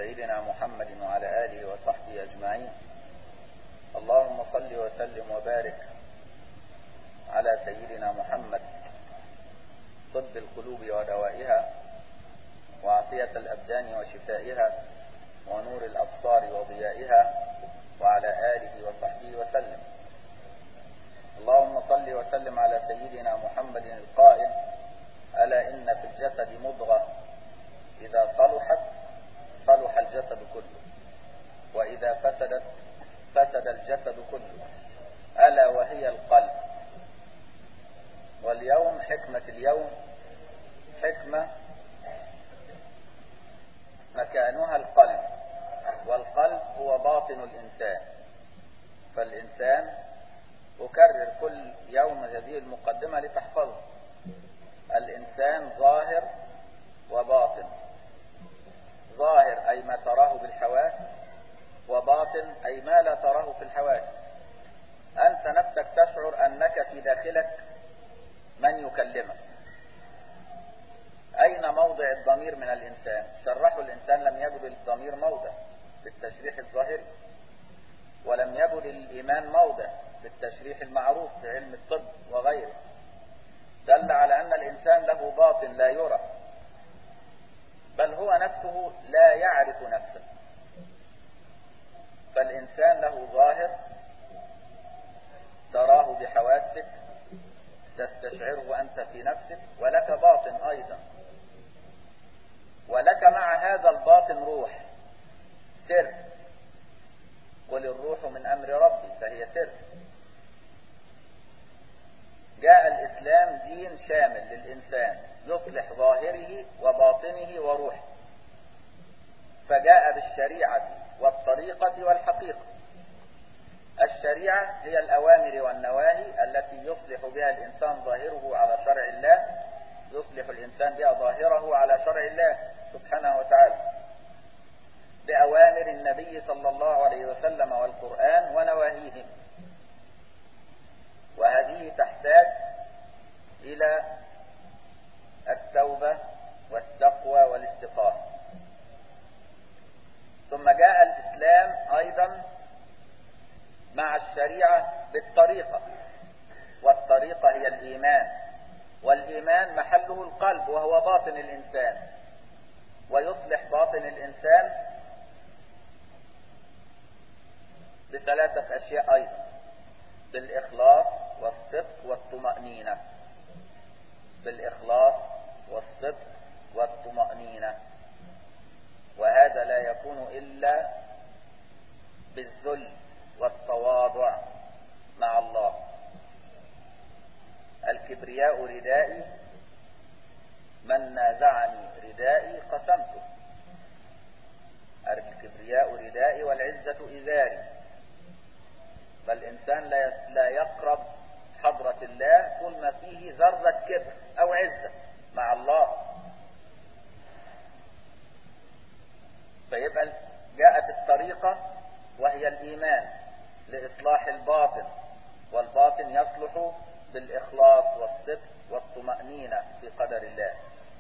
سيدنا محمد وعلى آله وصحبه أجمعين اللهم صل وسلم وبارك على سيدنا محمد طب القلوب ودوائها وعافية الأبدان وشفائها ونور الأبصار وضيائها وعلى آله وصحبه وسلم اللهم صل وسلم على سيدنا محمد القائل ألا إن في الجسد مضغة إذا صلحت صلح الجسد كله وإذا فسدت فسد الجسد كله ألا وهي القلب واليوم حكمة اليوم حكمة مكانها القلب والقلب هو باطن الإنسان فالإنسان أكرر كل يوم هذه المقدمة لتحفظه الإنسان ظاهر وباطن ظاهر أي ما تراه بالحواس وباطن أي ما لا تراه في الحواس أنت نفسك تشعر أنك في داخلك من يكلمك أين موضع الضمير من الإنسان شرحه الإنسان لم يجد الضمير موضع في التشريح الظاهري ولم يجد الإيمان موضع في التشريح المعروف في علم الطب وغيره دل على أن الإنسان له باطن لا يرى بل هو نفسه لا يعرف نفسه فالإنسان له ظاهر تراه بحواسك تستشعره أنت في نفسك ولك باطن أيضا ولك مع هذا الباطن روح سر قل الروح من أمر ربي فهي سر جاء الإسلام دين شامل للإنسان يصلح ظاهره وباطنه وروحه فجاء بالشريعة والطريقة والحقيقة الشريعة هي الأوامر والنواهي التي يصلح بها الإنسان ظاهره على شرع الله يصلح الإنسان بها ظاهره على شرع الله سبحانه وتعالى بأوامر النبي صلى الله عليه وسلم والقرآن ونواهيه وهذه تحتاج إلى التوبة والتقوى والاستقامة ثم جاء الإسلام أيضا مع الشريعة بالطريقة والطريقة هي الإيمان والإيمان محله القلب وهو باطن الإنسان ويصلح باطن الإنسان بثلاثة أشياء أيضا بالإخلاص والصدق والطمأنينة بالإخلاص والصدق والطمأنينة وهذا لا يكون إلا بالذل والتواضع مع الله الكبرياء ردائي من نازعني ردائي قسمته الكبرياء ردائي والعزة إزاري فالإنسان لا لا يقرب حضرة الله طول ما فيه ذرة كبر أو عزة مع الله فيبقى جاءت الطريقة وهي الإيمان لإصلاح الباطن والباطن يصلح بالإخلاص والصدق والطمأنينة في قدر الله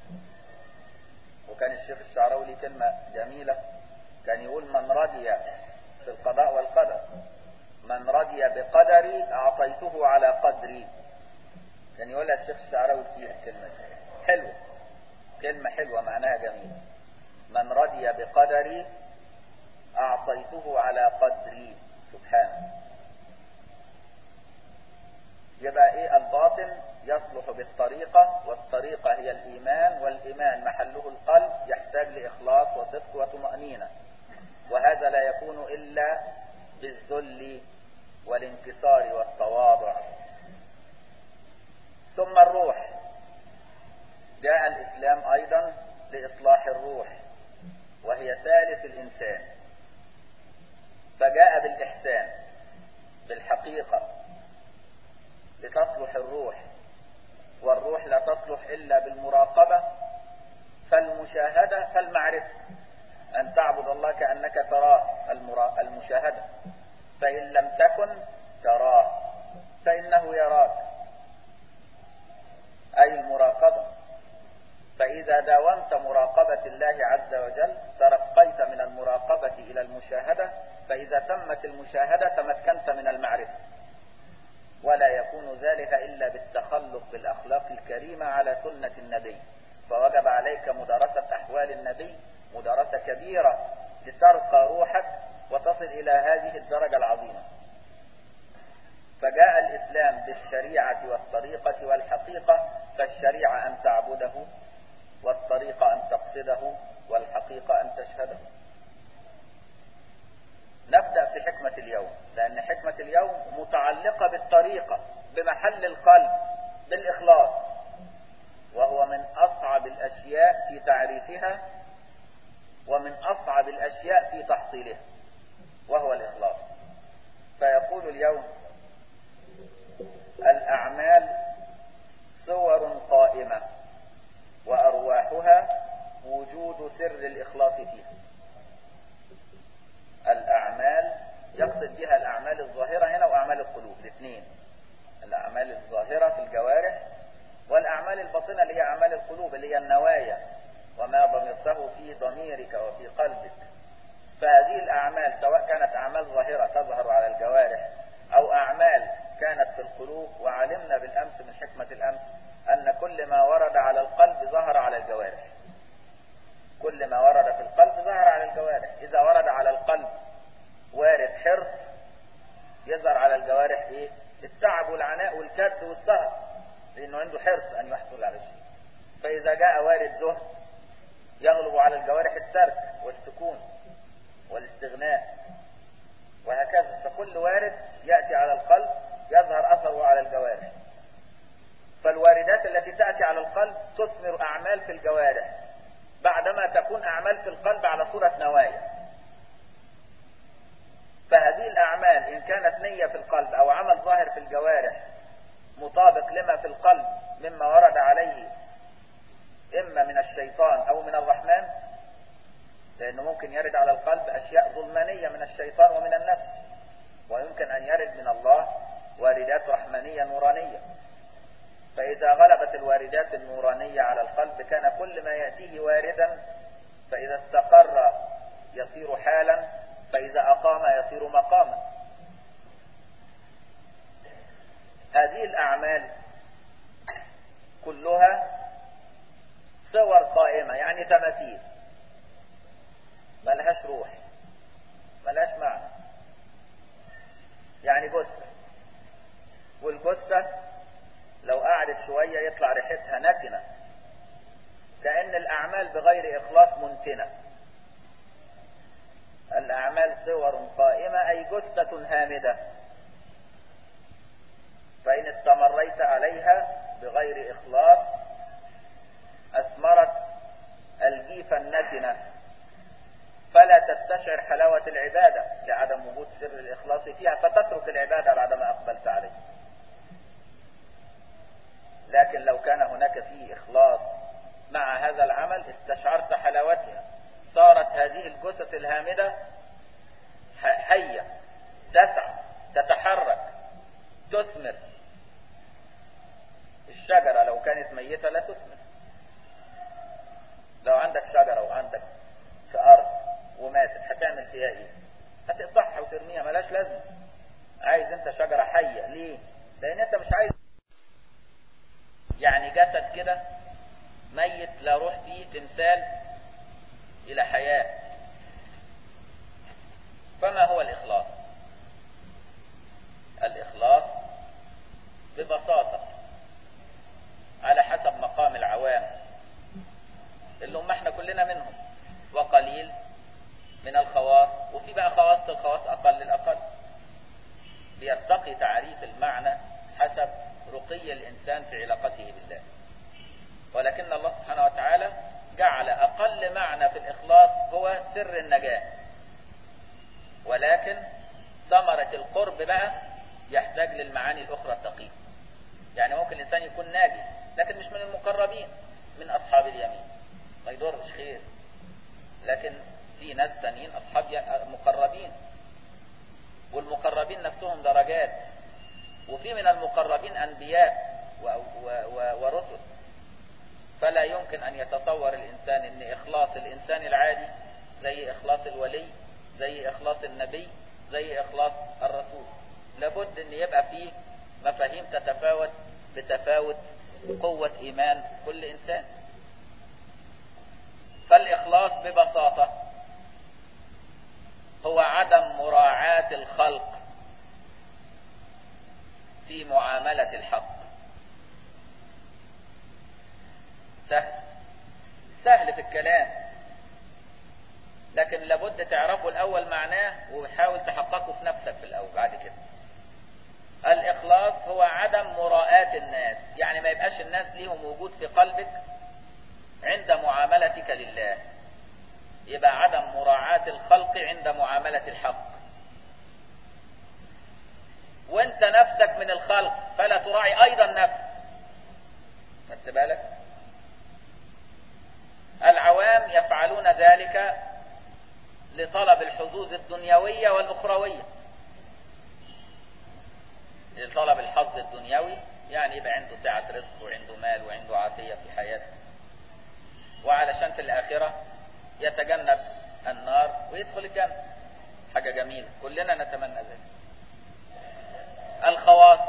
وكان الشيخ الشعراوي ليه كلمة جميلة كان يقول من رضي في القضاء والقدر من رضي بقدري أعطيته على قدري كان يقولها الشيخ الشعراوي كتير الكلمة دي حلوة كلمة حلوة معناها جميل من رضي بقدري أعطيته على قدري سبحانه يبقى ايه الباطن يصلح بالطريقة والطريقة هي الإيمان والإيمان محله القلب يحتاج لإخلاص وصدق وطمأنينة وهذا لا يكون إلا بالذل والانكسار والتواضع ثم الروح جاء الإسلام أيضا لإصلاح الروح وهي ثالث الإنسان فجاء بالإحسان بالحقيقة لتصلح الروح والروح لا تصلح إلا بالمراقبة فالمشاهدة فالمعرفة أن تعبد الله كأنك تراه المشاهدة فإن لم تكن تراه فإنه يراك أي المراقبة فإذا داومت مراقبة الله عز وجل ترقيت من المراقبة إلى المشاهدة فإذا تمت المشاهدة تمكنت من المعرفة ولا يكون ذلك إلا بالتخلق بالأخلاق الكريمة على سنة النبي فوجب عليك مدارسة أحوال النبي مدارسة كبيرة لترقى روحك وتصل إلى هذه الدرجة العظيمة فجاء الإسلام بالشريعة والطريقة والحقيقة فالشريعة أن تعبده والطريقة أن تقصده والحقيقة أن تشهده نبدأ في حكمة اليوم لأن حكمة اليوم متعلقة بالطريقة بمحل القلب بالإخلاص وهو من أصعب الأشياء في تعريفها ومن أصعب الأشياء في تحصيلها وهو الإخلاص فيقول اليوم الأعمال صور قائمة وأرواحها وجود سر الإخلاص فيها الأعمال يقصد بها الأعمال الظاهرة هنا وأعمال القلوب الاثنين الأعمال الظاهرة في الجوارح والأعمال الباطنة اللي هي أعمال القلوب اللي هي النوايا وما ضمرته في ضميرك وفي قلبك فهذه الأعمال سواء كانت أعمال ظاهرة تظهر على الجوارح أو أعمال كانت في القلوب وعلمنا بالأمس من حكمة الأمس أن كل ما ورد على القلب ظهر على الجوارح كل ما ورد في القلب ظهر على الجوارح إذا ورد على القلب وارد حرص يظهر على الجوارح إيه التعب والعناء والكد والسهر لأنه عنده حرص أن يحصل على شيء فإذا جاء وارد زهد يغلب على الجوارح الترك والسكون والاستغناء وهكذا فكل وارد يأتي على القلب يظهر أثره على الجوارح فالواردات التي تأتي على القلب تثمر أعمال في الجوارح بعدما تكون أعمال في القلب على صورة نوايا فهذه الأعمال إن كانت نية في القلب أو عمل ظاهر في الجوارح مطابق لما في القلب مما ورد عليه إما من الشيطان أو من الرحمن لأنه ممكن يرد على القلب أشياء ظلمانية من الشيطان ومن النفس ويمكن أن يرد من الله واردات رحمانية نورانية فإذا غلبت الواردات النورانية على القلب كان كل ما يأتيه واردا فإذا استقر يصير حالا فإذا أقام يصير مقاما هذه الأعمال كلها صور قائمة يعني تماثيل ملهاش روح ملهاش معنى يعني جثة والجثة لو قعدت شوية يطلع ريحتها نتنة كأن الأعمال بغير إخلاص منتنة الأعمال صور قائمة أي جثة هامدة فإن استمريت عليها بغير إخلاص أثمرت الجيفة النتنة فلا تستشعر حلاوة العبادة لعدم وجود سر الإخلاص فيها فتترك العبادة بعدما أقبلت عليه لكن لو كان هناك فيه إخلاص مع هذا العمل استشعرت حلاوتها صارت هذه الجثث الهامدة حية تسعى تتحرك تثمر الشجرة لو كانت ميتة لا تثمر لو عندك شجرة وعندك في أرض وماتت هتعمل فيها ايه هتقطعها وترميها ملاش لازمة عايز انت شجرة حية ليه لان انت مش عايز يعني جسد كده ميت لا روح فيه تمثال الى حياة فما هو الاخلاص الاخلاص ببساطة على حسب مقام العوام اللي هم احنا كلنا منهم وقليل من الخواص وفي بقى خواص الخواص أقل الأقل بيرتقي تعريف المعنى حسب رقي الإنسان في علاقته بالله ولكن الله سبحانه وتعالى جعل أقل معنى في الإخلاص هو سر النجاة ولكن ثمرة القرب بقى يحتاج للمعاني الأخرى الدقيقة يعني ممكن الإنسان يكون ناجي لكن مش من المقربين من أصحاب اليمين ما يضرش خير لكن في ناس تانيين أصحاب مقربين والمقربين نفسهم درجات وفي من المقربين أنبياء و و و ورسل فلا يمكن أن يتصور الإنسان أن إخلاص الإنسان العادي زي إخلاص الولي زي إخلاص النبي زي إخلاص الرسول لابد أن يبقى فيه مفاهيم تتفاوت بتفاوت قوة إيمان كل إنسان فالإخلاص ببساطة هو عدم مراعاة الخلق في معاملة الحق سهل سهل في الكلام لكن لابد تعرفوا الأول معناه وحاول تحققه في نفسك في الأول بعد كده الإخلاص هو عدم مراءاة الناس يعني ما يبقاش الناس ليهم وجود في قلبك عند معاملتك لله يبقى عدم مراعاة الخلق عند معاملة الحق وانت نفسك من الخلق فلا تراعي ايضا نفسك خدت بالك العوام يفعلون ذلك لطلب الحظوظ الدنيوية والأخروية لطلب الحظ الدنيوي يعني يبقى عنده سعة رزق وعنده مال وعنده عافية في حياته وعلشان في الآخرة يتجنب النار ويدخل الجنة حاجة جميلة كلنا نتمنى ذلك الخواص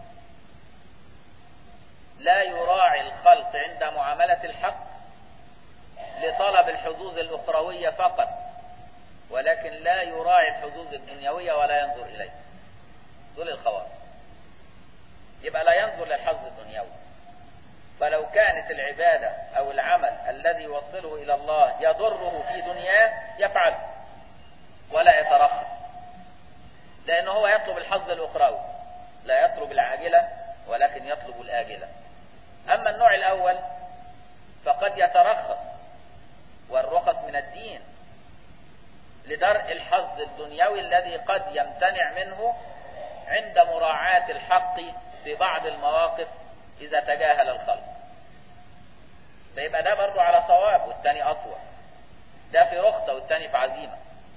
لا يراعي الخلق عند معاملة الحق لطلب الحظوظ الأخروية فقط ولكن لا يراعي الحظوظ الدنيوية ولا ينظر إليه دول الخواص يبقى لا ينظر للحظ الدنيوي فلو كانت العبادة أو العمل الذي يوصله إلى الله يضره في دنياه يفعل ولا يترخص لأنه هو يطلب الحظ الأخروي لا يطلب العاجلة ولكن يطلب الآجلة أما النوع الأول فقد يترخص والرخص من الدين لدرء الحظ الدنيوي الذي قد يمتنع منه عند مراعاة الحق في بعض المواقف إذا تجاهل الخلق فيبقى ده برضو على صواب والتاني أصوب ده في رخصة والتاني في عزيمة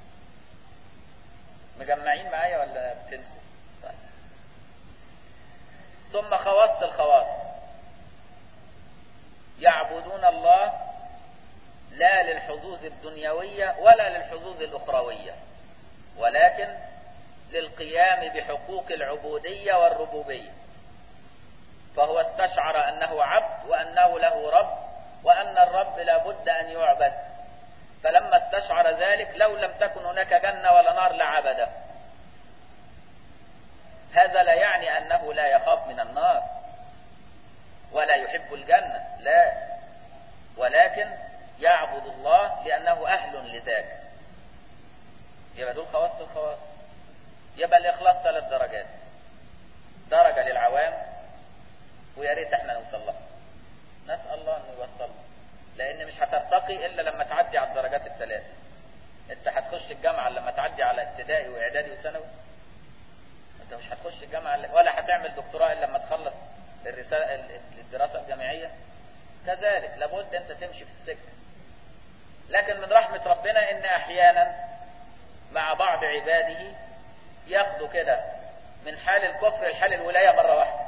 مجمعين معايا ولا بتنسوا طيب. ثم خواص الخواص يعبدون الله لا للحظوظ الدنيوية ولا للحظوظ الأخروية ولكن للقيام بحقوق العبودية والربوبية فهو استشعر أنه عبد وأنه له رب وأن الرب لابد أن يعبد فلما استشعر ذلك لو لم تكن هناك جنة ولا نار لعبده هذا لا يعني أنه لا يخاف من النار ولا يحب الجنة لا ولكن يعبد الله لأنه أهل لذلك يبقى دول خواص الخواص يبقى الإخلاص ثلاث درجات درجة للعوام ويا ريت احنا نوصل لها نسأل الله انه يوصلنا لان مش هترتقي الا لما تعدي على الدرجات الثلاث انت هتخش الجامعة لما تعدي على ابتدائي واعدادي وثانوي انت مش هتخش الجامعة ولا هتعمل دكتوراه الا لما تخلص الرسالة الدراسة الجامعية كذلك لابد انت تمشي في السكة لكن من رحمة ربنا ان احيانا مع بعض عباده ياخدوا كده من حال الكفر لحال الولاية مرة واحدة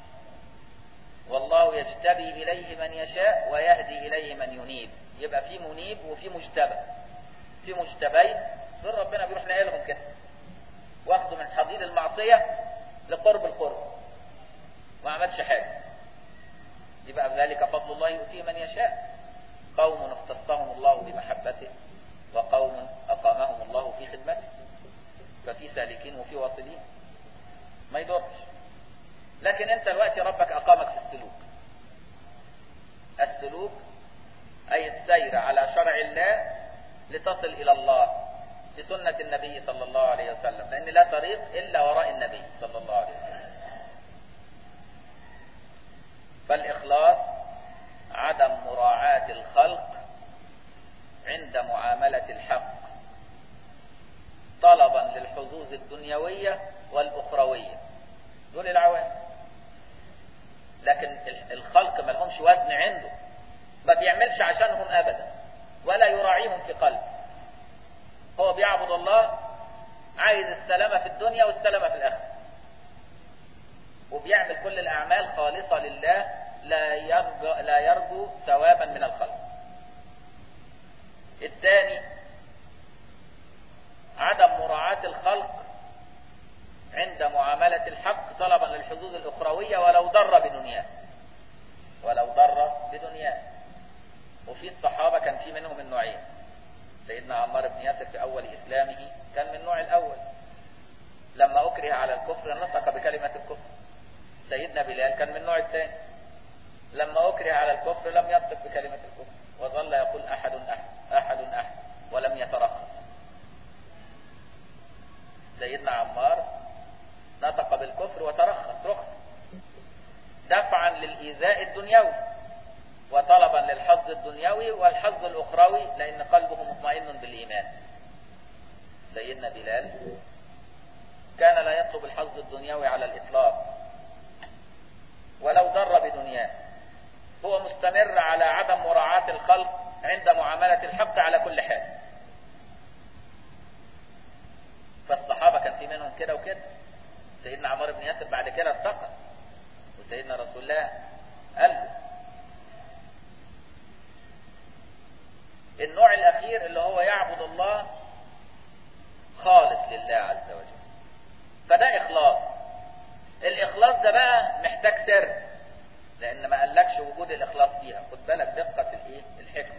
والله يجتبي إليه من يشاء ويهدي إليه من ينيب يبقى في منيب وفي مجتبى في مجتبين دول ربنا بيروح ناقلهم كده واخده من حضيض المعصية لقرب القرب ما عملش حاجة يبقى بذلك فضل الله يؤتيه من يشاء قوم اختصهم الله بمحبته وقوم أقامهم الله في خدمته ففي سالكين وفي واصلين ما يضرش لكن انت دلوقتي ربك اقامك في السلوك السلوك اي السير على شرع الله لتصل الى الله بسنة النبي صلى الله عليه وسلم لان لا طريق الا وراء النبي صلى الله عليه وسلم فالاخلاص عدم مراعاة الخلق عند معاملة الحق طلبا للحظوظ الدنيوية والاخروية دول العوام لكن الخلق ما لهمش وزن عنده ما بيعملش عشانهم ابدا ولا يراعيهم في قلبه هو بيعبد الله عايز السلامة في الدنيا والسلامة في الآخرة وبيعمل كل الأعمال خالصة لله لا يرجو, لا يرجو ثوابا من الخلق الثاني عدم مراعاة الخلق عند معاملة الحق طلبا للحظوظ الأخروية ولو ضر بدنياه ولو ضر بدنياه وفي الصحابة كان في منهم النوعين سيدنا عمار بن ياسر في أول إسلامه كان من النوع الأول لما أكره على الكفر نطق بكلمة الكفر سيدنا بلال كان من النوع الثاني لما أكره على الكفر لم ينطق بكلمة الكفر وظل يقول أحد أحد أحد أحد ولم يترخص سيدنا عمار نطق بالكفر وترخص رخص دفعا للإيذاء الدنيوي وطلبا للحظ الدنيوي والحظ الأخروي لأن قلبه مطمئن بالإيمان سيدنا بلال كان لا يطلب الحظ الدنيوي على الإطلاق ولو ضر بدنياه هو مستمر على عدم مراعاة الخلق عند معاملة الحق على كل حال فالصحابة كان في منهم كده وكده سيدنا عمار بن ياسر بعد كده ارتقى وسيدنا رسول الله قال له النوع الأخير اللي هو يعبد الله خالص لله عز وجل فده إخلاص الإخلاص ده بقى محتاج سر لأن ما قالكش وجود الإخلاص فيها خد بالك دقة الإيه الحكمة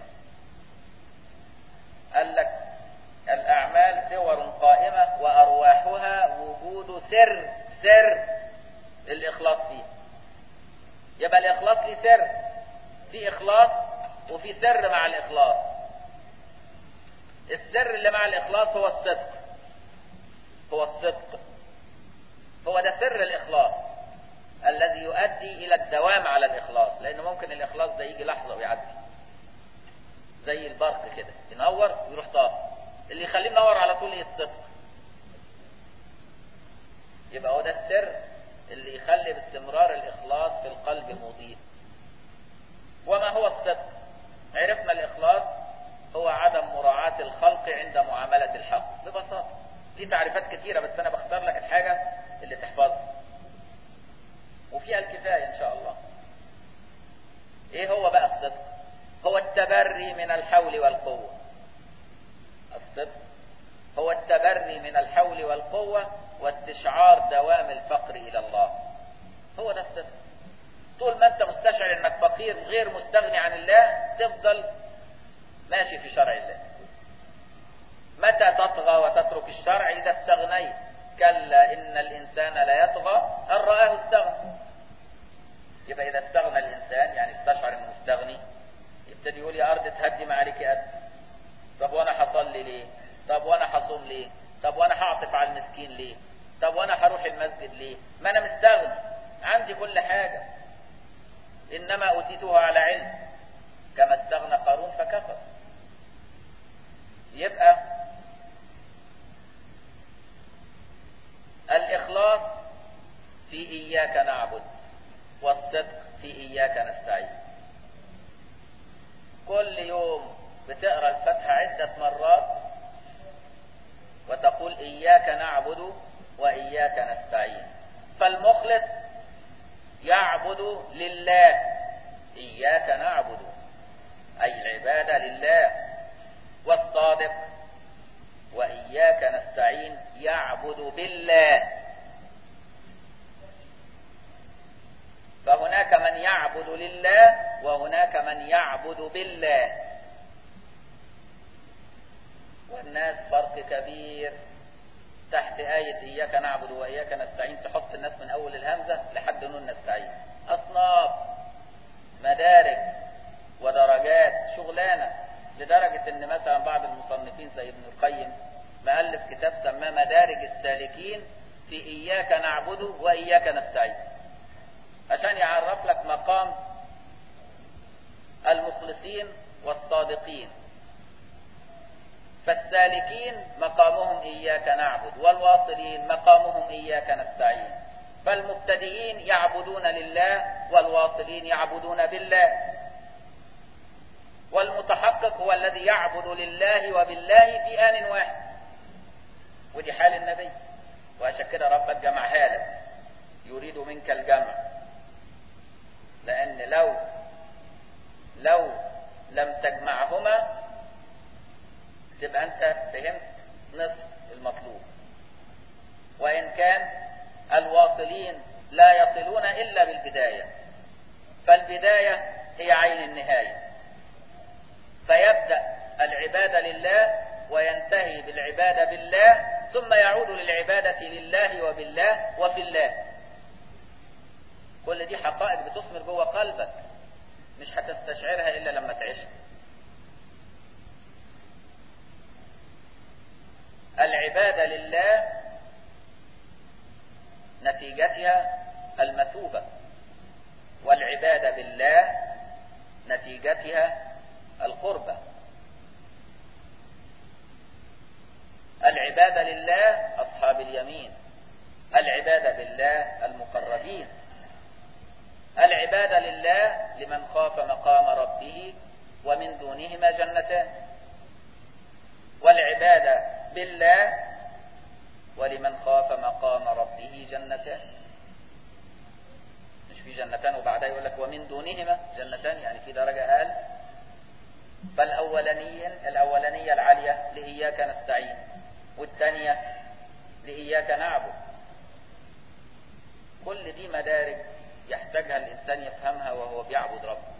قال لك الأعمال صور قائمة وأرواحها وجود سر سر الإخلاص فيها يبقى الإخلاص ليه سر في إخلاص وفي سر مع الإخلاص السر اللي مع الإخلاص هو الصدق هو الصدق هو ده سر الإخلاص الذي يؤدي إلى الدوام على الإخلاص لأنه ممكن الإخلاص ده يجي لحظة ويعدي زي البرق كده ينور ويروح طافي اللي يخليه منور على طول الصدق يبقى هو ده السر اللي يخلي باستمرار الإخلاص في القلب مضيء وما هو الصدق عرفنا الإخلاص هو عدم مراعاة الخلق عند معاملة الحق ببساطة دي تعريفات كتيرة بس أنا بختار لك الحاجة اللي تحفظها وفيها الكفاية إن شاء الله إيه هو بقى الصدق هو التبري من الحول والقوة الصدق هو التبري من الحول والقوة واستشعار دوام الفقر إلى الله هو ده الصدق طول ما أنت مستشعر أنك فقير غير مستغني عن الله تفضل ماشي في شرع الله متى تطغى وتترك الشرع إذا استغنيت كلا إن الإنسان لا يطغى أن رآه استغنى يبقى إذا استغنى الإنسان يعني استشعر أنه مستغني يبتدي يقول يا أرض تهدي ما عليك قد طب وأنا هصلي ليه طب وأنا هصوم ليه طب وأنا هعطف على المسكين ليه طب وأنا هروح المسجد ليه ما أنا مستغني عندي كل حاجة إنما أوتيته على علم كما استغنى قارون فكفر يبقى الإخلاص في إياك نعبد والصدق في إياك نستعين كل يوم بتقرأ الفتحة عدة مرات وتقول إياك نعبد وإياك نستعين فالمخلص يعبد لله إياك نعبد أي العبادة لله والصادق وإياك نستعين يعبد بالله فهناك من يعبد لله وهناك من يعبد بالله والناس فرق كبير تحت آية إياك نعبد وإياك نستعين تحط الناس من أول الهمزة لحد نون نستعين أصناف مدارج ودرجات شغلانة لدرجة ان مثلا بعض المصنفين زي ابن القيم مؤلف كتاب سماه مدارج السالكين في اياك نعبد واياك نستعين عشان يعرف لك مقام المخلصين والصادقين فالسالكين مقامهم اياك نعبد والواصلين مقامهم اياك نستعين فالمبتدئين يعبدون لله والواصلين يعبدون بالله والمتحقق هو الذي يعبد لله وبالله في آن واحد ودي حال النبي وعشان كده ربك جمعها لك يريد منك الجمع لأن لو لو لم تجمعهما تبقى أنت فهمت نصف المطلوب وإن كان الواصلين لا يصلون إلا بالبداية فالبداية هي عين النهاية فيبدأ العبادة لله وينتهي بالعبادة بالله ثم يعود للعبادة لله وبالله وفي الله كل دي حقائق بتثمر جوه قلبك مش هتستشعرها إلا لما تعيشها العبادة لله نتيجتها المثوبة والعبادة بالله نتيجتها القربة العبادة لله أصحاب اليمين العبادة بالله المقربين العبادة لله لمن خاف مقام ربه ومن دونهما جنتان والعبادة بالله ولمن خاف مقام ربه جنتان مش في جنتان وبعدها يقول لك ومن دونهما جنتان يعني في درجة أقل فالأولانية الأولانية العالية لإياك نستعين والثانية لإياك نعبد كل دي مدارج يحتاجها الإنسان يفهمها وهو بيعبد ربه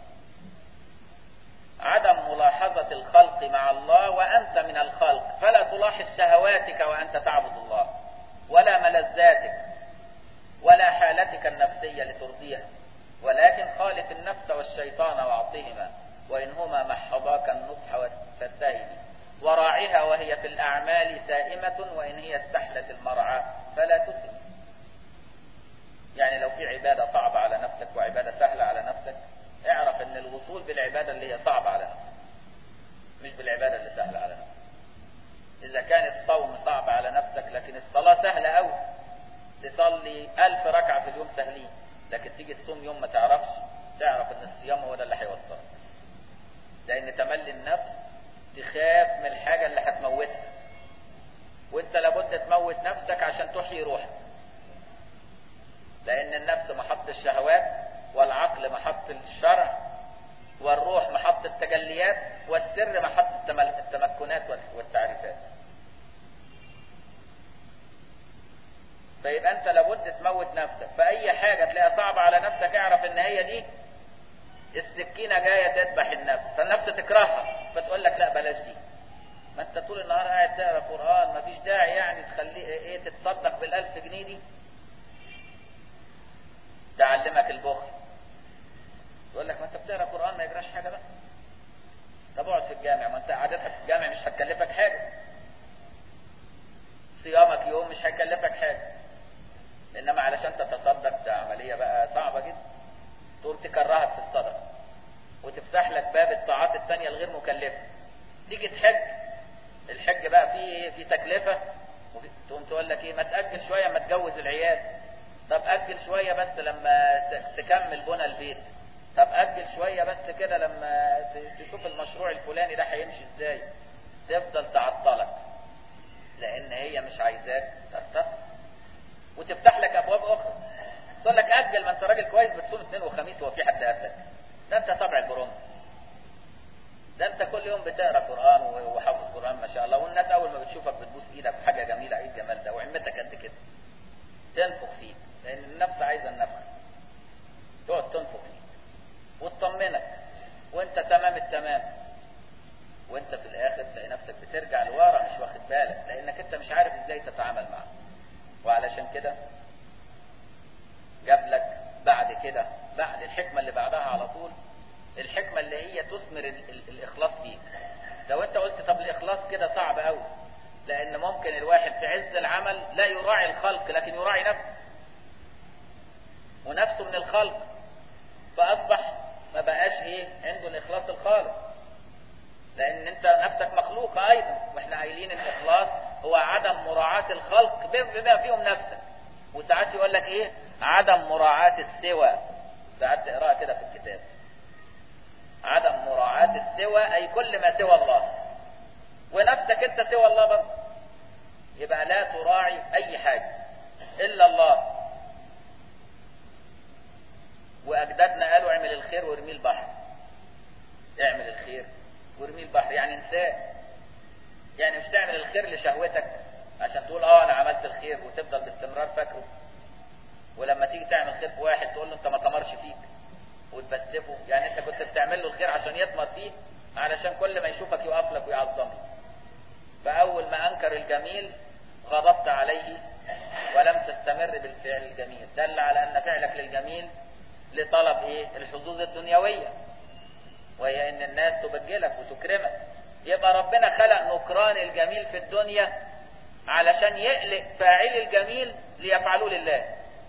عدم ملاحظة الخلق مع الله وأنت من الخلق فلا تلاحظ شهواتك وأنت تعبد الله ولا ملذاتك ولا حالتك النفسية لترضيها ولكن خالف النفس والشيطان واعطهما وإنهما محضاك النصح فاتهما وراعها وهي في الأعمال سائمة وإن هي استحلت المرعى فلا تسم يعني لو في عبادة صعبة على نفسك وعبادة سهلة على نفسك اعرف ان الوصول بالعبادة اللي هي صعبة على نفسك مش بالعبادة اللي سهلة على نفسك اذا كان الصوم صعب على نفسك لكن الصلاة سهلة قوي تصلي الف ركعة في اليوم سهلين لكن تيجي تصوم يوم ما تعرفش تعرف ان الصيام هو ده اللي هيوصلك لان تملي النفس تخاف من الحاجة اللي هتموتها وانت لابد تموت نفسك عشان تحيي روحك لان النفس محط الشهوات والعقل محط الشرع والروح محط التجليات والسر محط التمكنات والتعريفات فيبقى انت لابد تموت نفسك فاي حاجة تلاقيها صعبة على نفسك اعرف ان هي دي السكينة جاية تذبح النفس فالنفس تكرهها فتقول لك لا بلاش دي ما انت طول النهار قاعد تقرا قرآن مفيش داعي يعني تخليه ايه تتصدق بالالف جنيه دي تعلمك البخل يقول لك ما انت بتقرا قران ما يجراش حاجه بقى طب اقعد في الجامع ما انت قعدتك في الجامع مش هتكلفك حاجه صيامك يوم مش هيكلفك حاجه انما علشان تتصدق ده عمليه بقى صعبه جدا تقوم تكرهك في الصدقه وتفتح لك باب الطاعات الثانيه الغير مكلفه تيجي تحج الحج بقى فيه في تكلفه تقوم تقول لك ايه ما تاجل شويه ما تجوز العيال طب أجل شوية بس لما تكمل بنى البيت طب أجل شوية بس كده لما تشوف المشروع الفلاني ده هيمشي ازاي تفضل تعطلك لأن هي مش عايزاك ترتقي وتفتح لك أبواب أخرى تقول لك أجل ما أنت راجل كويس بتصوم اثنين وخميس هو في حد قدك ده أنت طبع البرونز ده أنت كل يوم بتقرا قرآن وحافظ قرآن ما شاء الله والناس أول ما بتشوفك بتبوس إيدك حاجة جميلة إيه الجمال ده وعمتك قد كده تنفخ فيك لأن النفس عايزة النفخ تقعد تنفخ فيك وتطمنك وانت تمام التمام وانت في الاخر تلاقي نفسك بترجع لورا مش واخد بالك لانك انت مش عارف ازاي تتعامل معه وعلشان كده جاب لك بعد كده بعد الحكمة اللي بعدها على طول الحكمة اللي هي تثمر ال ال الإخلاص فيك لو انت قلت طب الإخلاص كده صعب قوي لأن ممكن الواحد في عز العمل لا يراعي الخلق لكن يراعي نفسه ونفسه من الخلق فأصبح ما بقاش ايه عنده الإخلاص الخالص لأن انت نفسك مخلوقة أيضا واحنا قايلين الإخلاص هو عدم مراعاة الخلق بما فيهم نفسك وساعات يقول لك ايه عدم مراعاة السوى ساعات تقراها كده في الكتاب عدم مراعاة السوى أي كل ما سوى الله ونفسك انت سوى الله برضه يبقى لا تراعي أي حاجة إلا الله واجدادنا قالوا اعمل الخير وارمي البحر اعمل الخير وارمي البحر يعني انساه يعني مش تعمل الخير لشهوتك عشان تقول اه انا عملت الخير وتفضل باستمرار فاكره ولما تيجي تعمل خير في واحد تقول له انت ما تمرش فيك وتبسفه يعني انت كنت بتعمل له الخير عشان يطمر فيه علشان كل ما يشوفك يقف لك ويعظمك فاول ما انكر الجميل غضبت عليه ولم تستمر بالفعل الجميل دل على ان فعلك للجميل لطلب ايه الحظوظ الدنيويه وهي ان الناس تبجلك وتكرمك يبقى ربنا خلق نكران الجميل في الدنيا علشان يقلق فاعل الجميل ليفعلوه لله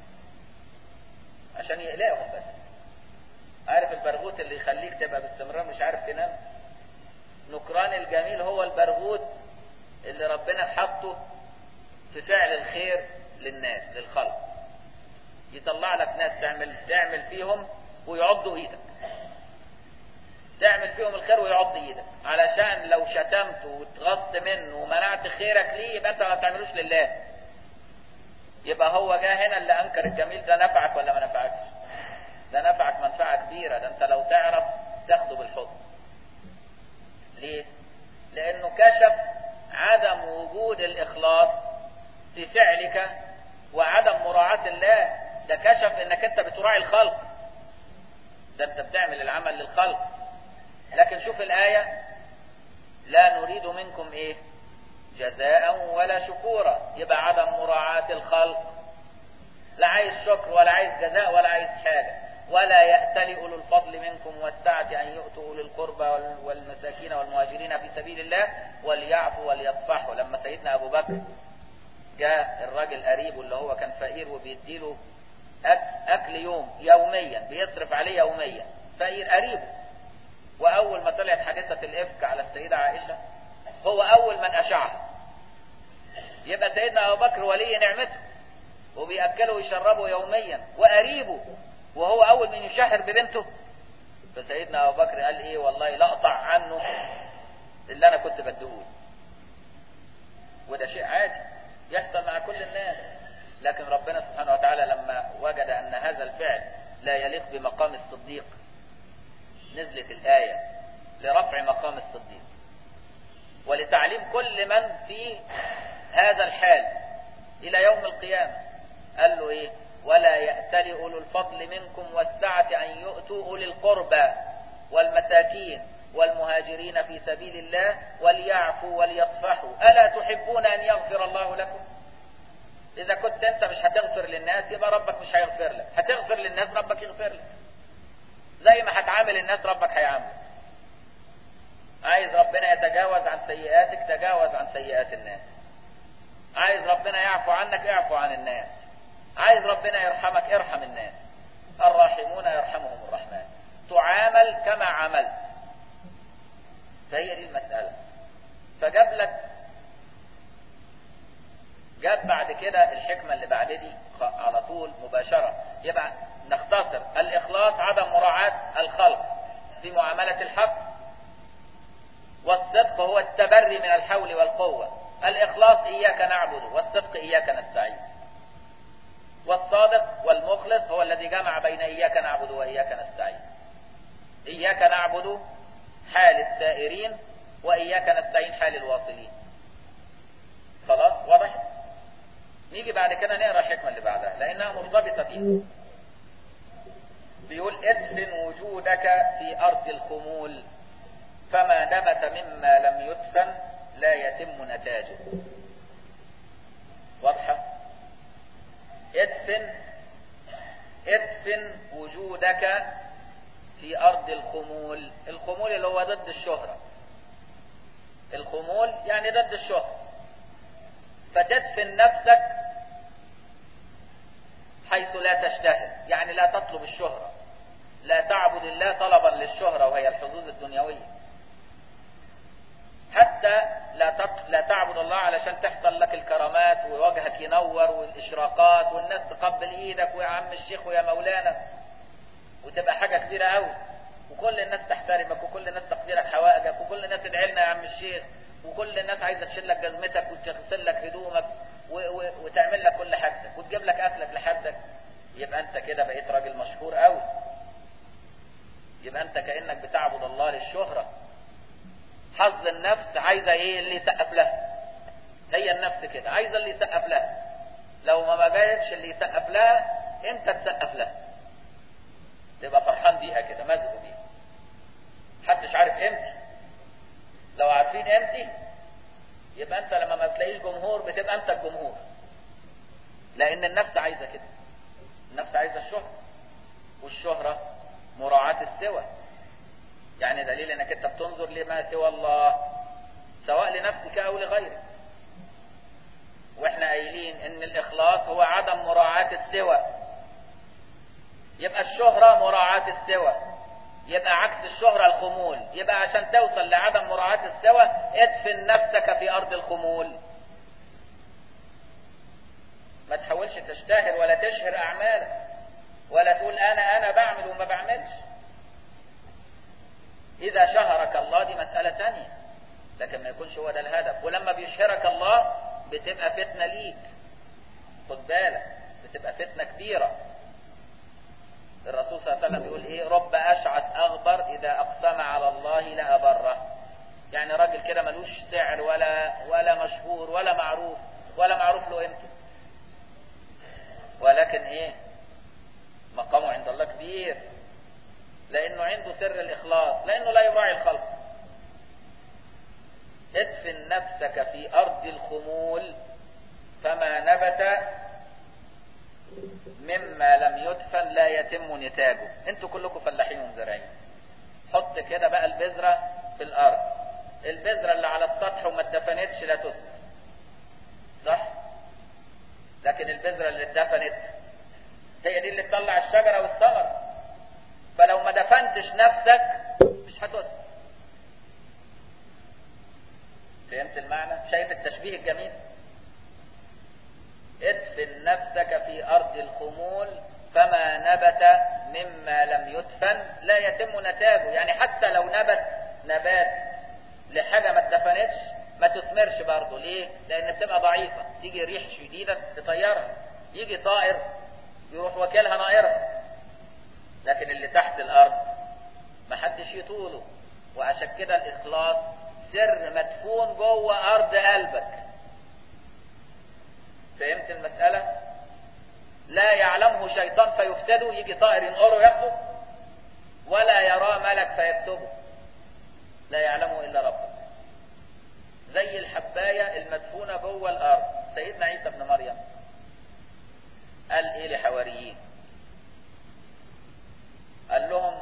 عشان يقلقهم بس عارف البرغوت اللي يخليك تبقى باستمرار مش عارف تنام نكران الجميل هو البرغوت اللي ربنا حطه في فعل الخير للناس للخلق يطلع لك ناس تعمل تعمل فيهم ويعضوا ايدك تعمل فيهم الخير ويعض ايدك علشان لو شتمته واتغصت منه ومنعت خيرك ليه يبقى انت ما بتعملوش لله يبقى هو جه هنا اللي انكر الجميل ده نفعك ولا ما نفعكش ده نفعك منفعه كبيره ده انت لو تعرف تاخده بالحضن ليه لانه كشف عدم وجود الاخلاص في فعلك وعدم مراعاة الله ده كشف انك انت بتراعي الخلق ده انت بتعمل العمل للخلق لكن شوف الآية لا نريد منكم ايه جزاء ولا شكورا يبقى عدم مراعاة الخلق لا عايز شكر ولا عايز جزاء ولا عايز حاجة ولا يأتل أولو الفضل منكم والسعة أن يؤتوا أولي القربى والمساكين والمهاجرين في سبيل الله وليعفوا وليصفحوا لما سيدنا أبو بكر جاء الراجل قريبه اللي هو كان فقير وبيديله أكل يوم يوميا بيصرف عليه يوميا فقير قريبه وأول ما طلعت حادثة الإفك على السيدة عائشة هو أول من أشعها يبقى سيدنا أبو بكر ولي نعمته وبيأكله ويشربه يوميا وقريبه وهو أول من يشهر ببنته فسيدنا أبو بكر قال إيه والله لا أقطع عنه اللي أنا كنت بديهوله وده شيء عادي يحصل مع كل الناس لكن ربنا سبحانه وتعالى لما وجد أن هذا الفعل لا يليق بمقام الصديق نزلت الآية لرفع مقام الصديق ولتعليم كل من في هذا الحال إلى يوم القيامة قال له إيه ولا يأتل أولو الفضل منكم والسعة أن يؤتوا أولي القربى والمساكين والمهاجرين في سبيل الله وليعفوا وليصفحوا ألا تحبون أن يغفر الله لكم إذا كنت أنت مش هتغفر للناس يبقى ربك مش هيغفر لك هتغفر للناس ربك يغفر لك زي ما هتعامل الناس ربك هيعاملك عايز ربنا يتجاوز عن سيئاتك تجاوز عن سيئات الناس عايز ربنا يعفو عنك اعفو عن الناس عايز ربنا يرحمك ارحم الناس الراحمون يرحمهم الرحمن تعامل كما عملت فهي دي المسألة فجاب لك جاب بعد كده الحكمة اللي بعد دي على طول مباشرة يبقى نختصر الإخلاص عدم مراعاة الخلق في معاملة الحق والصدق هو التبري من الحول والقوة الإخلاص إياك نعبد والصدق إياك نستعين والصادق والمخلص هو الذي جمع بين إياك نعبد وإياك نستعين إياك نعبد حال السائرين وإياك نستعين حال الواصلين خلاص واضح نيجي بعد كده نقرا الحكمة اللي بعدها لأنها مرتبطة فيها بيقول ادفن وجودك في أرض الخمول فما نبت مما لم يدفن لا يتم نتاجه واضحة ادفن ادفن وجودك في أرض الخمول الخمول اللي هو ضد الشهرة الخمول يعني ضد الشهرة فتدفن نفسك حيث لا تشتهر يعني لا تطلب الشهرة لا تعبد الله طلبا للشهرة وهي الحظوظ الدنيوية حتى لا لا تعبد الله علشان تحصل لك الكرامات ووجهك ينور والإشراقات والناس تقبل إيدك ويا عم الشيخ ويا مولانا وتبقى حاجة كبيرة قوي وكل الناس تحترمك وكل الناس تقديرك حوائجك وكل الناس تدعي لنا يا عم الشيخ وكل الناس عايزة تشيل لك جزمتك وتغسل لك هدومك و... و... وتعمل لك كل حاجتك وتجيب لك أكلك لحدك يبقى أنت كده بقيت راجل مشهور قوي يبقى انت كأنك بتعبد الله للشهرة حظ النفس عايزة ايه اللي يسقف لها هي النفس كده عايزة اللي يسقف لها لو ما ما جايبش اللي يسقف لها انت تسقف لها تبقى فرحان بيها كده مزق بيها محدش عارف قيمتي لو عارفين قيمتي يبقى انت لما ما بتلاقيش جمهور بتبقى انت الجمهور لان النفس عايزه كده النفس عايزه الشهره والشهره مراعاه السوى يعني دليل انك انت بتنظر لما سوى الله سواء لنفسك او لغيرك واحنا قايلين ان الاخلاص هو عدم مراعاه السوى يبقى الشهره مراعاه السوى يبقى عكس الشهرة الخمول يبقى عشان توصل لعدم مراعاة السوى ادفن نفسك في أرض الخمول ما تحاولش تشتهر ولا تشهر أعمالك ولا تقول أنا أنا بعمل وما بعملش إذا شهرك الله دي مسألة تانية لكن ما يكونش هو ده الهدف ولما بيشهرك الله بتبقى فتنة ليك خد بالك بتبقى فتنة كبيرة الرسول صلى الله عليه وسلم يقول ايه رب اشعث اغبر اذا اقسم على الله لابره يعني راجل كده ملوش سعر ولا ولا مشهور ولا معروف ولا معروف له قيمته ولكن ايه مقامه عند الله كبير لانه عنده سر الاخلاص لانه لا يراعي الخلق ادفن نفسك في ارض الخمول فما نبت مما لم يدفن لا يتم نتاجه انتوا كلكم فلاحين ومزارعين حط كده بقى البذرة في الارض البذرة اللي على السطح وما اتدفنتش لا تثمر صح لكن البذرة اللي اتدفنت هي دي اللي تطلع الشجرة والثمر فلو ما دفنتش نفسك مش هتثمر فهمت المعنى شايف التشبيه الجميل ادفن نفسك في أرض الخمول فما نبت مما لم يدفن لا يتم نتاجه يعني حتى لو نبت نبات لحاجة ما اتدفنتش ما تثمرش برضه ليه؟ لأن بتبقى ضعيفة تيجي ريح شديدة تطيرها يجي طائر يروح واكلها نائرها لكن اللي تحت الأرض ما حدش يطوله وعشان كده الإخلاص سر مدفون جوه أرض قلبك فهمت المسألة لا يعلمه شيطان فيفسده يجي طائر ينقره ياخده ولا يراه ملك فيكتبه لا يعلمه إلا ربك زي الحباية المدفونة جوه الأرض سيدنا عيسى بن مريم قال إيه لحواريين قال لهم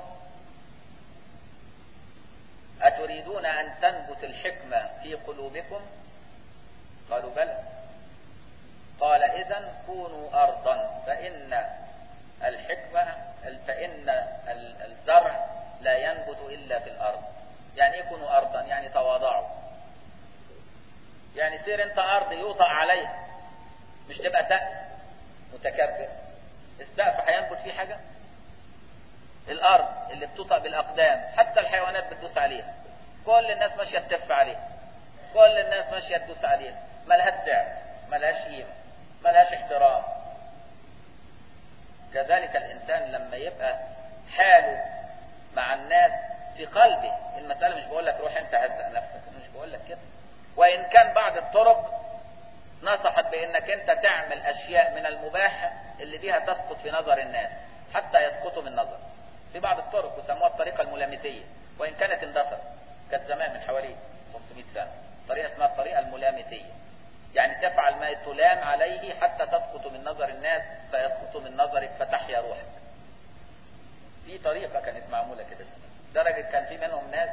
أتريدون أن تنبت الحكمة في قلوبكم قالوا بلى قال إذا كونوا أرضا فإن الحكمة فإن الزرع لا ينبت إلا في الأرض يعني إيه كونوا أرضا يعني تواضعوا يعني سير أنت أرض يوطأ عليها مش تبقى سقف متكبر السقف هينبت فيه حاجة الأرض اللي بتوطأ بالأقدام حتى الحيوانات بتدوس عليها كل الناس ماشية تتف عليها كل الناس ماشية تدوس عليها ملهاش سعر ملهاش قيمة ملهاش احترام كذلك الإنسان لما يبقى حاله مع الناس في قلبه المسألة مش بقول لك روح انت هزق نفسك مش بقول لك كده وإن كان بعض الطرق نصحت بأنك انت تعمل أشياء من المباح اللي بيها تسقط في نظر الناس حتى يسقطوا من نظر في بعض الطرق وسموها الطريقة الملامسية وإن كانت اندثرت كانت زمان من حوالي 500 سنة طريقة اسمها الطريقة الملامسية يعني تفعل ما تلام عليه حتى تسقط من نظر الناس فيسقط من نظرك فتحيا روحك في طريقة كانت معمولة كده درجة كان في منهم ناس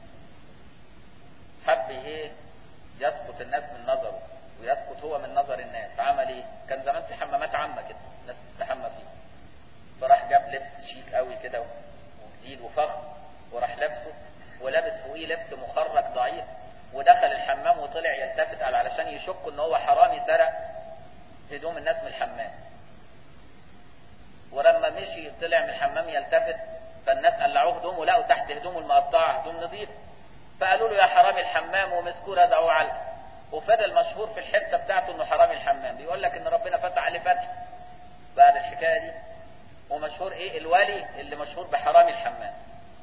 حب ايه يسقط الناس من نظره ويسقط هو من نظر الناس عمل ايه كان زمان في حمامات عامة كده الناس تستحمى فيه فراح جاب لبس شيك قوي كده وجديد وفخم وراح لابسه ولابس فوقيه لبس مخرج ضعيف ودخل الحمام وطلع يلتفت على علشان يشك ان هو حرامي سرق هدوم الناس من الحمام ولما مشي طلع من الحمام يلتفت فالناس قلعوه هدومه لقوا تحت هدومه المقطعه هدوم نظيف فقالوا له يا حرامي الحمام ومسكوه رزعوه علقه وفضل مشهور في الحته بتاعته انه حرامي الحمام بيقول لك ان ربنا فتح عليه فتح بعد الحكايه دي ومشهور ايه الولي اللي مشهور بحرامي الحمام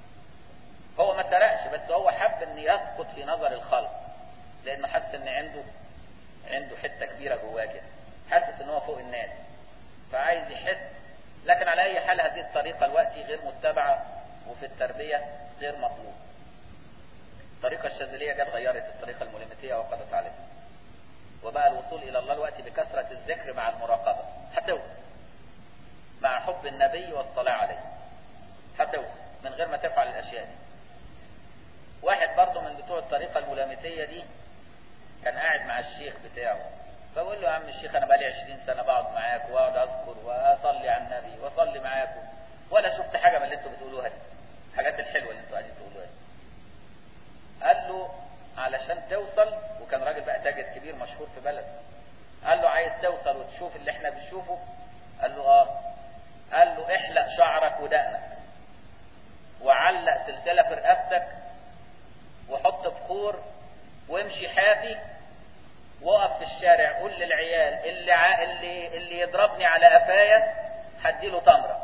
هو ما سرقش بس هو حب ان يسقط في نظر الخلق لانه حس ان عنده عنده حته كبيره جواه كده حاسس ان هو فوق الناس فعايز يحس لكن على اي حال هذه الطريقه دلوقتي غير متبعه وفي التربيه غير مطلوب الطريقه الشاذليه جت غيرت الطريقه الملمتيه وقضت عليها وبقى الوصول الى الله الوقت بكثره الذكر مع المراقبه هتوصل مع حب النبي والصلاه عليه هتوصل من غير ما تفعل الاشياء دي واحد برضه من بتوع الطريقه الملامتيه دي كان قاعد مع الشيخ بتاعه فبقول له يا عم الشيخ انا بقالي 20 سنه بقعد معاك واقعد اذكر واصلي على النبي واصلي معاكم ولا شفت حاجه من اللي انتوا بتقولوها دي الحاجات الحلوه اللي انتوا قاعدين تقولوها دي قال له علشان توصل وكان راجل بقى تاجر كبير مشهور في بلد قال له عايز توصل وتشوف اللي احنا بنشوفه قال له اه قال له احلق شعرك ودقنك وعلق سلسله في رقبتك وحط بخور وامشي حافي وقف في الشارع قول للعيال اللي ع... اللي اللي يضربني على قفايا هديله تمره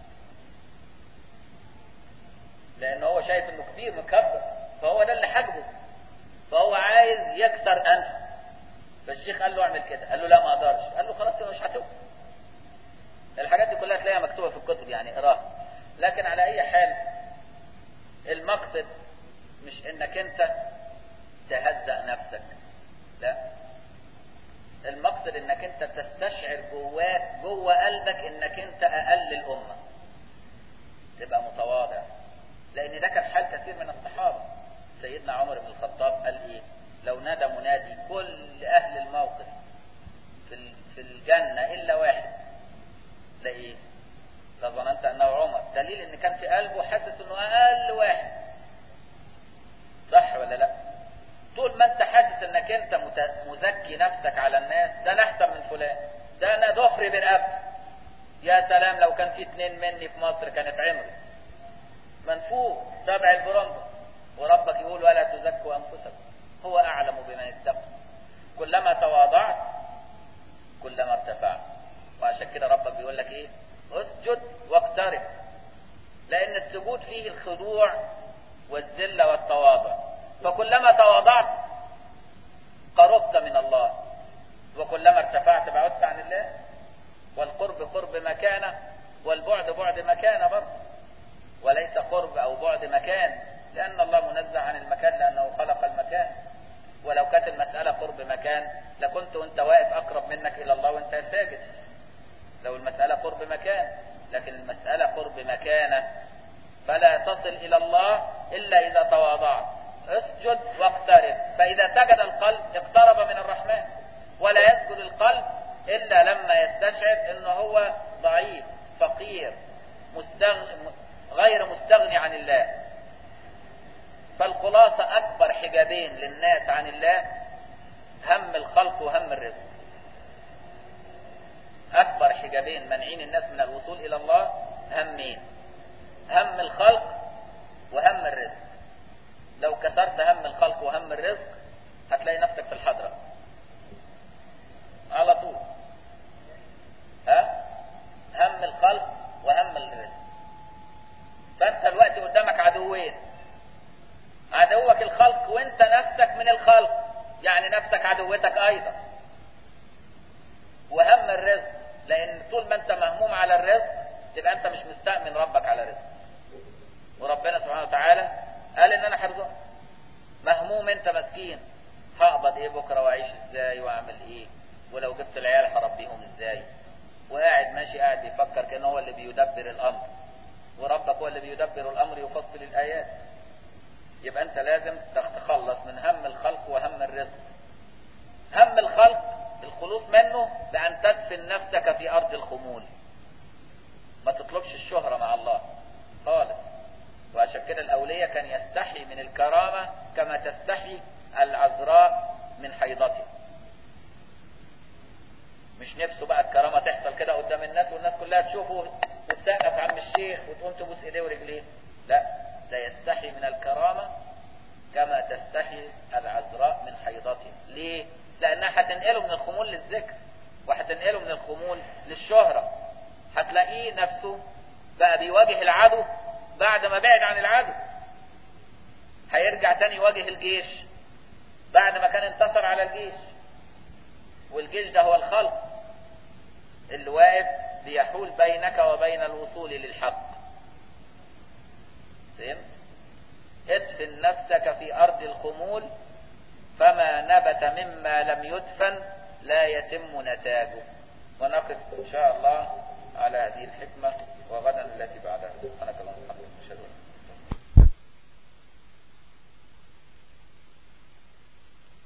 لان هو شايف انه كبير مكبر فهو ده اللي حاجبه فهو عايز يكسر انفه فالشيخ قال له اعمل كده قال له لا ما اقدرش قال له خلاص مش هتوصل الحاجات دي كلها تلاقيها مكتوبه في الكتب يعني اقراها لكن على اي حال المقصد مش انك انت تهزأ نفسك لا المقصد انك انت تستشعر جواك جوه قلبك انك انت اقل الامه تبقى متواضع لان ده كان حال كثير من الصحابه سيدنا عمر بن الخطاب قال ايه لو نادى منادي كل اهل الموقف في في الجنه الا واحد لايه لظننت انه عمر دليل ان كان في قلبه حاسس انه اقل واحد صح ولا لا طول ما انت حاسس انك انت مزكي نفسك على الناس ده انا احسن من فلان ده انا ضفري برقبتي يا سلام لو كان في اتنين مني في مصر كانت عمري منفوخ سبع البرمبة وربك يقول ولا تزكوا انفسكم هو اعلم بمن اتقى كلما تواضعت كلما ارتفعت وعشان كده ربك بيقول لك ايه اسجد واقترب لان السجود فيه الخضوع والذله والتواضع فكلما تواضعت قربت من الله وكلما ارتفعت بعدت عن الله والقرب قرب مكانه والبعد بعد مكانه برضه وليس قرب او بعد مكان لان الله منزه عن المكان لانه خلق المكان ولو كانت المساله قرب مكان لكنت وانت واقف اقرب منك الى الله وانت ساجد لو المساله قرب مكان لكن المساله قرب مكانه فلا تصل الى الله الا اذا تواضعت اسجد واقترب فإذا سجد القلب اقترب من الرحمن ولا يسجد القلب إلا لما يستشعر أنه هو ضعيف فقير مستغ... غير مستغني عن الله فالخلاصة أكبر حجابين للناس عن الله هم الخلق وهم الرزق أكبر حجابين منعين الناس من الوصول إلى الله همين هم الخلق وهم الرزق لو كسرت هم الخلق وهم الرزق هتلاقي نفسك في الحضرة على طول ها هم الخلق وهم الرزق فانت الوقت قدامك عدوين عدوك الخلق وانت نفسك من الخلق يعني نفسك عدوتك ايضا وهم الرزق لان طول ما انت مهموم على الرزق تبقى انت مش مستأمن ربك على رزق وربنا سبحانه وتعالى قال ان انا هرزقك مهموم انت مسكين هقبض ايه بكره واعيش ازاي واعمل ايه ولو جبت العيال هربيهم ازاي وقاعد ماشي قاعد بيفكر كان هو اللي بيدبر الامر وربك هو اللي بيدبر الامر يفصل الايات يبقى انت لازم تتخلص من هم الخلق وهم الرزق هم الخلق الخلوص منه بان تدفن نفسك في ارض الخمول ما تطلبش الشهرة مع الله خالص وعشان كده الأولية كان يستحي من الكرامة كما تستحي العذراء من حيضته مش نفسه بقى الكرامة تحصل كده قدام الناس والناس كلها تشوفه وتسقف عم الشيخ وتقوم تبوس ايديه ورجليه لا ده يستحي من الكرامة كما تستحي العذراء من حيضته ليه لانها هتنقله من الخمول للذكر وهتنقله من الخمول للشهرة هتلاقيه نفسه بقى بيواجه العدو بعد ما بعد عن العدو هيرجع تاني يواجه الجيش بعد ما كان انتصر على الجيش والجيش ده هو الخلق اللي واقف بيحول بينك وبين الوصول للحق فهمت ادفن نفسك في ارض الخمول فما نبت مما لم يدفن لا يتم نتاجه ونقف ان شاء الله على هذه الحكمة وغدا التي بعدها سبحانك اللهم